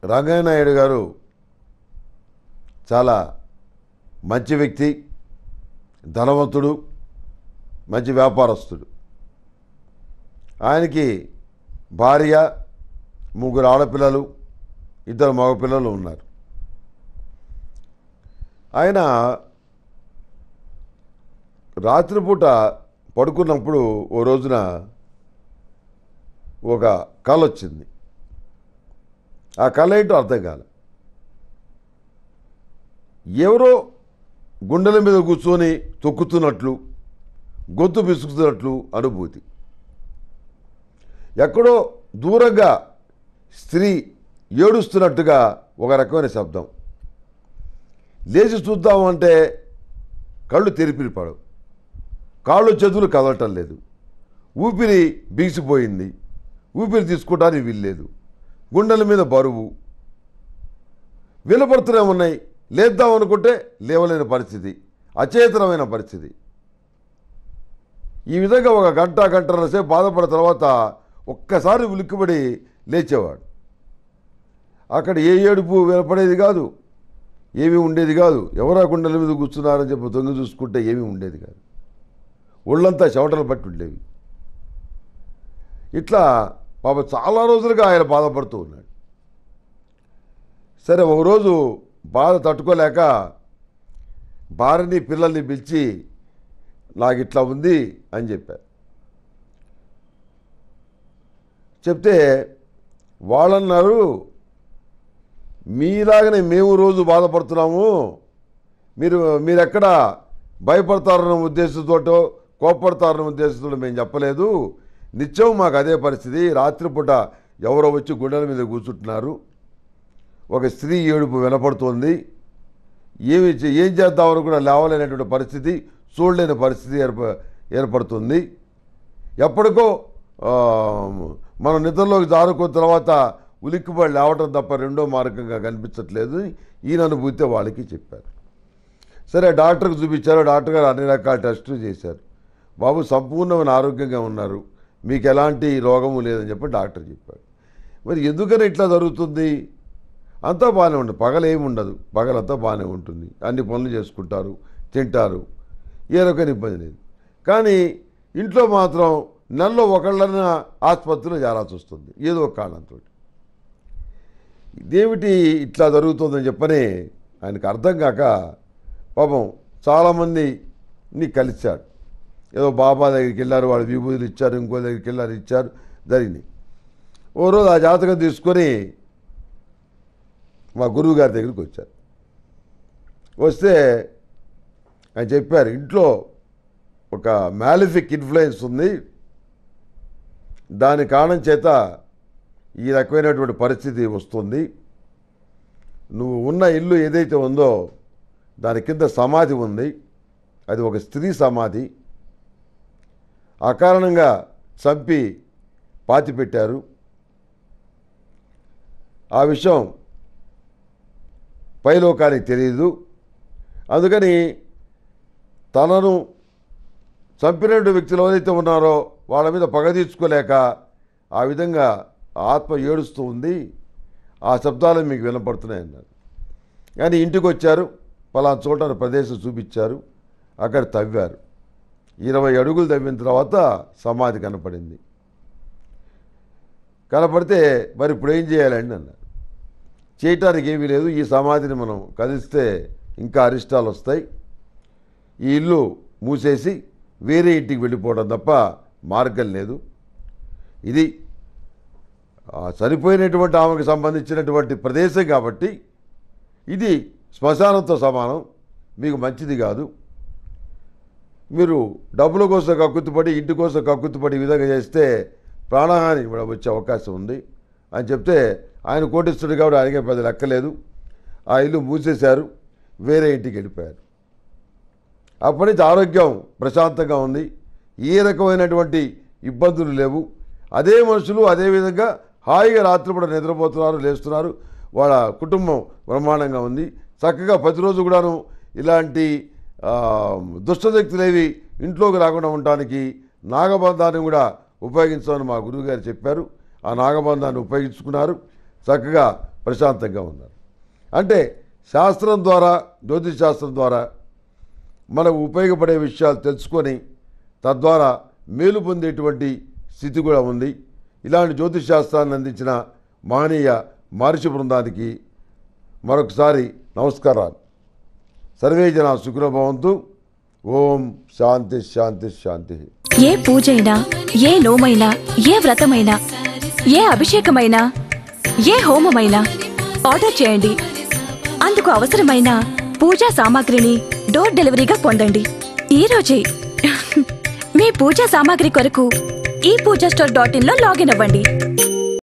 రంగయ్య నాయుడు గారు చాలా మంచి వ్యక్తి ధనవంతుడు మంచి వ్యాపారస్తుడు ఆయనకి భార్య ముగ్గురు ఆడపిల్లలు ఇద్దరు మగపిల్లలు ఉన్నారు ఆయన రాత్రిపూట పడుకున్నప్పుడు ఓ రోజున ఒక కళ వచ్చింది ఆ కళ ఏంటో అర్థం కాల ఎవరో గుండెల మీద కూర్చొని తొక్కుతున్నట్లు గొంతు పిసుకుతున్నట్లు అనుభూతి ఎక్కడో దూరంగా స్త్రీ ఏడుస్తున్నట్టుగా ఒక రకమైన శబ్దం లేచి చూద్దామంటే కళ్ళు తెరిపిరి పడవు కాళ్ళు చేతులు కదలటం లేదు ఊపిరి బిగిసిపోయింది ఊపిరి తీసుకోవడానికి వీల్లేదు గుండెల మీద బరువు వినపడుతూనే ఉన్నాయి లేద్దాం అనుకుంటే లేవలేని పరిస్థితి అచేతనమైన పరిస్థితి ఈ విధంగా ఒక గంట గంటన్నర సేపు బాధపడిన తర్వాత ఒక్కసారి ఉలిక్కిపడి లేచేవాడు అక్కడ ఏ ఏడుపు వినపడేది కాదు ఏమీ ఉండేది కాదు ఎవరా గుండెల మీద కూర్చున్నారని చెప్పి తొంగి చూసుకుంటే ఏమీ ఉండేది కాదు ఒళ్ళంతా చెమటలు పట్టి ఉండేవి ఇట్లా పాప చాలా రోజులుగా ఆయన బాధపడుతూ ఉన్నాడు సరే ఒకరోజు బాధ తట్టుకోలేక భార్యని పిల్లల్ని పిలిచి నాకు ఇట్లా ఉంది అని చెప్పారు చెప్తే వాళ్ళన్నారు మీలాగనే మేము రోజు బాధపడుతున్నాము మీరు మీరెక్కడ భయపడతారన్న ఉద్దేశంతోటో కోప్పడతారన్న ఉద్దేశంతో మేము చెప్పలేదు నిత్యం మాకు అదే పరిస్థితి రాత్రిపూట ఎవరో వచ్చి గుండెల మీద కూర్చుంటున్నారు ఒక స్త్రీ ఏడుపు వినపడుతోంది ఏమి చే- ఏం చేద్దామని కూడా లేవలేనటువంటి పరిస్థితి చూడలేని పరిస్థితి ఏర్ప ఏర్పడుతుంది ఎప్పటికో ఆ, మనం నిద్రలోకి జారుకున్న తర్వాత ఉలిక్కిపడి లేవటం తప్ప రెండో మార్గంగా కనిపించట్లేదు ఈయన అనుభూతి వాళ్ళకి చెప్పారు సరే డాక్టర్కి చూపించారు డాక్టర్ గారు అన్ని రకాల టెస్టులు చేశారు బాబు సంపూర్ణమైన ఆరోగ్యంగా ఉన్నారు మీకు ఎలాంటి రోగము లేదని చెప్పి డాక్టర్ చెప్పాడు మరి ఎందుకని ఇట్లా జరుగుతుంది అంతా బాగానే ఉంటుంది పగలేమి ఉండదు పగలంతా బాగానే ఉంటుంది అన్ని పనులు చేసుకుంటారు తింటారు ఏ రకమైన ఇబ్బంది లేదు కానీ ఇంట్లో మాత్రం నెలలో ఒకళ్ళన ఆసుపత్రిలో చేరాల్సి వస్తుంది ఏదో ఒక కారణంతో ఇదేమిటి ఇట్లా జరుగుతుందని చెప్పని ఆయనకు అర్థం కాక పాపం చాలామందిని కలిశాడు ఏదో బాబా దగ్గరికి వెళ్ళారు వాళ్ళు విభూతులు ఇచ్చారు ఇంకో దగ్గరికి వెళ్ళారు ఇచ్చారు జరిగింది ఓ రోజు ఆ జాతకం తీసుకొని మా గురువు గారి దగ్గరికి వచ్చారు వస్తే ఆయన చెప్పారు ఇంట్లో ఒక మ్యాలిఫిక్ ఇన్ఫ్లుయెన్స్ ఉంది దాని కారణం చేత ఈ రకమైనటువంటి పరిస్థితి వస్తుంది నువ్వు ఉన్న ఇల్లు ఏదైతే ఉందో దాని కింద సమాధి ఉంది అది ఒక స్త్రీ సమాధి ఆ కారణంగా చంపి పాతి పెట్టారు ఆ విషయం పైలోకానికి తెలియదు అందుకని తనను చంపినటువంటి వ్యక్తులు ఎవరైతే ఉన్నారో వాళ్ళ మీద పగ తీర్చుకోలేక ఆ విధంగా ఆత్మ ఏడుస్తూ ఉంది ఆ శబ్దాలు మీకు వినపడుతున్నాయి అన్నారు కానీ ఇంటికి వచ్చారు పలానా చోట ప్రదేశం చూపించారు అక్కడ తవ్వారు ఇరవై అడుగులు తవ్విన తర్వాత సమాధి కనపడింది కనపడితే మరి ఇప్పుడు ఏం చేయాలండి అన్నారు చేయటానికి ఏమీ లేదు ఈ సమాధిని మనం కదిలిస్తే ఇంకా అరిష్టాలు వస్తాయి ఈ ఇల్లు మూసేసి వేరే ఇంటికి వెళ్ళిపోవడం తప్ప మార్గం లేదు ఇది ఆ చనిపోయినటువంటి ఆమెకు సంబంధించినటువంటి ప్రదేశం కాబట్టి ఇది శ్మశానంతో సమానం మీకు మంచిది కాదు మీరు డబ్బుల కోసం కక్కుతుపడి ఇంటి కోసం కక్కుతుపడి ఈ విధంగా చేస్తే ప్రాణహాని కూడా వచ్చే అవకాశం ఉంది అని చెప్తే ఆయన కోటిస్తుడు కాబట్టి ఆయనకే పెద్ద లెక్కలేదు ఆ ఇల్లు మూసేశారు వేరే ఇంటికి వెళ్ళిపోయారు అప్పటి నుంచి ఆరోగ్యం ప్రశాంతంగా ఉంది ఏ రకమైనటువంటి ఇబ్బందులు లేవు అదే మనుషులు అదే విధంగా హాయిగా రాత్రిపూట నిద్రపోతున్నారు లేస్తున్నారు వాళ్ళ కుటుంబం బ్రహ్మాండంగా ఉంది చక్కగా ప్రతిరోజు కూడాను ఇలాంటి ఆ, దుష్టశక్తులేవి ఇంట్లోకి రాకుండా ఉండటానికి నాగబంధాన్ని కూడా ఉపయోగించమని మా గురువుగారు చెప్పారు ఆ నాగబంధాన్ని ఉపయోగించుకున్నారు చక్కగా ప్రశాంతంగా ఉన్నారు అంటే శాస్త్రం ద్వారా జ్యోతిష్ శాస్త్రం ద్వారా మనకు ఉపయోగపడే విషయాలు తెలుసుకొని తద్వారా మేలు పొందేటువంటి స్థితి కూడా ఉంది ఇలాంటి జ్యోతిష్ శాస్త్రాన్ని అందించిన మహనీయ మహర్షి బృందానికి మరొకసారి నమస్కారాలు సర్వే జన సుఖభవంతు ఓం శాంతి శాంతి శాంతి ఏ పూజైనా ఏ నోమైనా ఏ వ్రతమైనా ఏ అభిషేకమైనా ఏ హోమమైనా ఆర్డర్ చేయండి అందుకు అవసరమైన పూజా సామాగ్రిని డోర్ డెలివరీగా పొందండి ఈ రోజే మీ పూజా సామాగ్రి కొరకు ఈ పూజా స్టోర్ డాట్ ఇన్ లో లాగిన్ అవ్వండి